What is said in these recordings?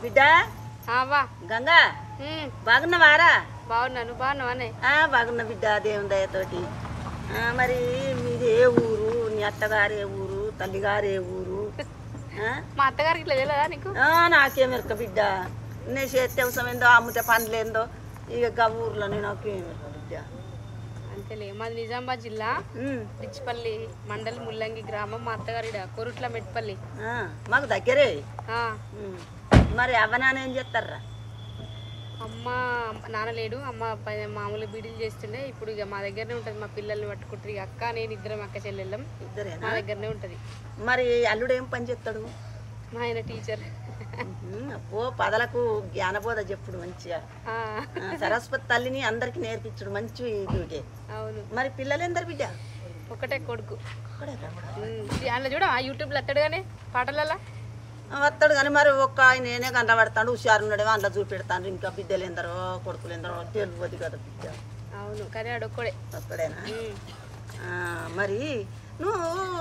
బిడ్డ అవ్వా గంగా ఉమ్, బాగున్నావారా బాగున్నాను బాగున్నావానే ఆ, బాగున్నా బిడ్డ దేవుని దయతోటి ఆ, మరి మీది ఏ ఊరు నీ అత్తగారు ఏ ఊరు తల్లిగారు ఏ ఊరు ఆ? మా అత్తగారికి ఇట్లా తెలియదా నీకు ఆ, నాకేం ఎరక బిడ్డ నేను చేస్తే అవసరం ఏందో అమ్మితే పనులేందో ఇక గా ఊర్లోనే నాకేం ఎరక బిడ్డ అంతేలే మాది నిజామాబాద్ జిల్లా ఉమ్, రిచ్చిపల్లి మండల్ ముల్లంగి గ్రామం మా అత్తగారి ఈడ కొరుట్ల మెట్పల్లి ఆ, మాకు దగ్గరే ఆ, ఉమ్. మరి అవ్వనాన్న ఏం చేస్తారా అమ్మ నాన్న లేడు అమ్మ ప- మామూలు బీడీలు చేస్తుండే ఇప్పుడు ఇక మా దగ్గరనే ఉంటుంది మా పిల్లల్ని పట్టుకుంటారు ఇక అక్క నేను ఇద్దరం అక్క చెల్లెళ్ళం ఇద్దరేనా మా దగ్గరనే ఉంటుంది మరి అల్లుడు ఏం పని చేస్తాడు మా ఆయన టీచర్ ఉమ్, అప్పో పదలకు జ్ఞానబోధ చెప్పుడు మంచిగా ఆ, ఆ, సరస్వతి తల్లిని అందరికి నేర్పించుడు మంచి డ్యూటీ అవును మరి పిల్లలు ఎందరు బిడ్డ ఒకటే కొడుకు ఒక్కడే రా. ఉమ్, అందులో చూడ యూట్యూబ్లో అత్తాడు కానీ పాటలలో ఆ, వస్తాడు కానీ మరి ఒక్క ఆయన నేనే కనబడతాడు హుషారు ఉన్నాడేమో అందులో చూపెడతాడు ఇంకా బిడ్డలు ఎందరో కొడుకులు ఎందరో తెలియదు కదా బిడ్డ అవును కానీ ఆడొక్కడే ఒక్కడేనా ఉమ్. ఆ, మరి నువ్వు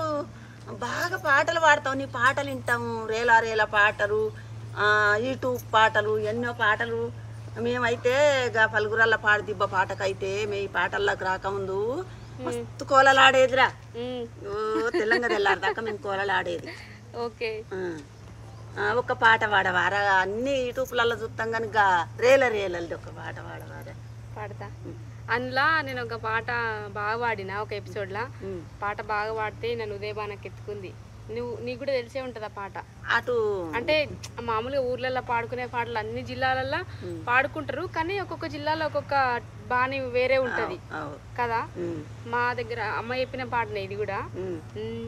బాగా పాటలు పాడతావు నీ పాటలు వింటాము రేలా రేలా పాటలు ఆ, యూట్యూబ్ పాటలు ఎన్నో పాటలు మేమైతే గా పలుగురల్ల పాడు దిబ్బ పాటకైతే మే ఈ పాటల్లోకి రాకముందు మస్తు కోలలాడేదిరా ఉమ్, ఓ తెల్లంగా తెల్లారదాకా మేము కోలలాడేది ఓకే ఆ. ఆ, ఒక పాట పాడవారా అన్ని యూట్యూబ్లలో చూస్తాం కానీ గా రేల రేలది ఒక పాట పాడవారా పాడతా అందులో నేను ఒక పాట బాగా పాడిన ఒక ఎపిసోడ్లో ఉమ్. పాట బాగా పాడితే నన్ను ఉదయబానకి ఎత్తుకుంది నువ్వు నీకు కూడా తెలిసే ఉంటుంది ఆ పాట అటు అంటే మామూలుగా ఊర్లలో పాడుకునే పాటలు అన్ని జిల్లాలలో పాడుకుంటారు కానీ ఒక్కొక్క జిల్లాలో ఒక్కొక్క బాణి వేరే ఉంటుంది అవు. కదా ఉమ్. మా దగ్గర అమ్మ చెప్పిన పాటనే ఇది కూడా ఉమ్. ఉమ్,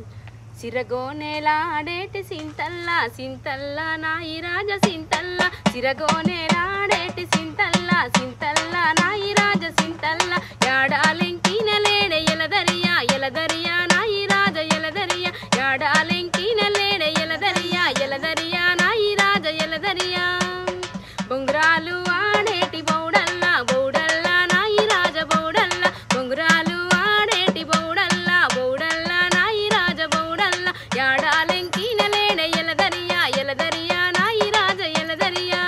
సిరగోనేలాడేటి సింతల్లా సింతల్లా నాయి రాజ సింతల్లా సిరగోనేలాడేటి సింతల్లా సింతల్లా నాయి రాజ సింతల్లా యాడాలెంకిన లేడే ఎలదరియా ఎలదరియా నాయి రాజ ఎలదరియా యాడాలెంకిన లేడే ఎలదరియా ఎలదరియా నాయి రాజ ఎలదరియా బొంగురాలు ఆడేటి బౌడల్లా బౌడల్లా నాయి రాజ బౌడల్లా బొంగురాలు ఆడేటి బౌడల్లా బౌడల్లా నాయి రాజ బౌడల్లా యాడాలెంకిన లేడ ఎలదరియా ఎలదరియా నాయి రాజ ఎలదరియా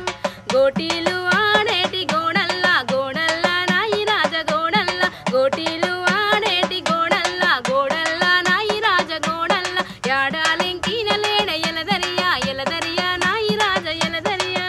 గోటీలు ఆడేటి గోడల్లా గోడల్లా నాయి రాజ గోడల్లా గోటీలు ఆడేటి గోడల్లా గోడల్లా నాయి రాజ గోడల్లా యాడాలెంకిన లేడ ఎలదరియా ఎలదరియా నాయి రాజ ఎలదరియా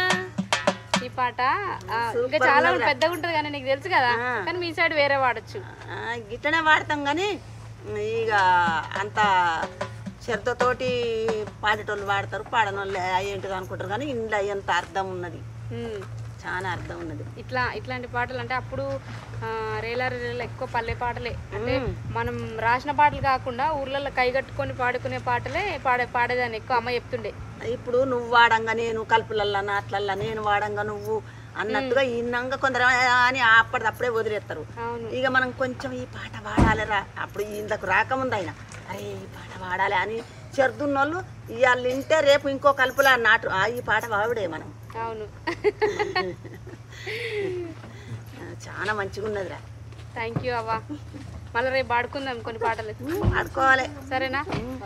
ఈ పాట ఆ, ఇంకా చాలా పెద్దగా ఉంటుంది కానీ నీకు తెలుసు కదా కానీ మీ సైడ్ వేరే వాడచ్చు ఆ, గిట్టనే వాడతాం కానీ ఇక అంత శ్రద్ధతోటి పాడేటోళ్ళు వాడతారు పాడనోళ్ళు ఏంటిది అనుకుంటారు కానీ ఇంట్లో ఎంత అర్థం ఉన్నది ఉమ్. చాలా అర్థం ఉన్నది ఇట్లా ఇట్లాంటి పాటలు అంటే అప్పుడు ఆ, రేలా రేలా ఎక్కువ పల్లె పాటలే అంటే మనం రాసిన పాటలు కాకుండా ఊర్లలో కైగట్టుకొని పాడుకునే పాటలే పాడే పాడేదాన్ని ఎక్కువ అమ్మ చెప్తుండే ఇప్పుడు నువ్వు వాడంగా నేను కలుపులల్లా నాట్లల్లా నేను వాడంగా నువ్వు అన్నట్టుగా ఇన్నంగా కొందరు అని అప్పటిదప్పుడే వదిలేస్తారు అవును ఇక మనం కొంచెం ఈ పాట పాడాలిరా అప్పుడు ఇంతకు రాకముందు ఆయన అరే ఈ పాట పాడాలి అని చెరుదున్నోళ్ళు ఇవాళ వింటే రేపు ఇంకో కలుపులా నాటు ఆ, ఈ పాట పాడుడే మనం అవును ఆ, చాలా మంచిగా ఉన్నదిరా థ్యాంక్ యూ అవ్వ మళ్ళీ రేపు పాడుకుందాం కొన్ని పాటలు ఆడుకోవాలి సరేనా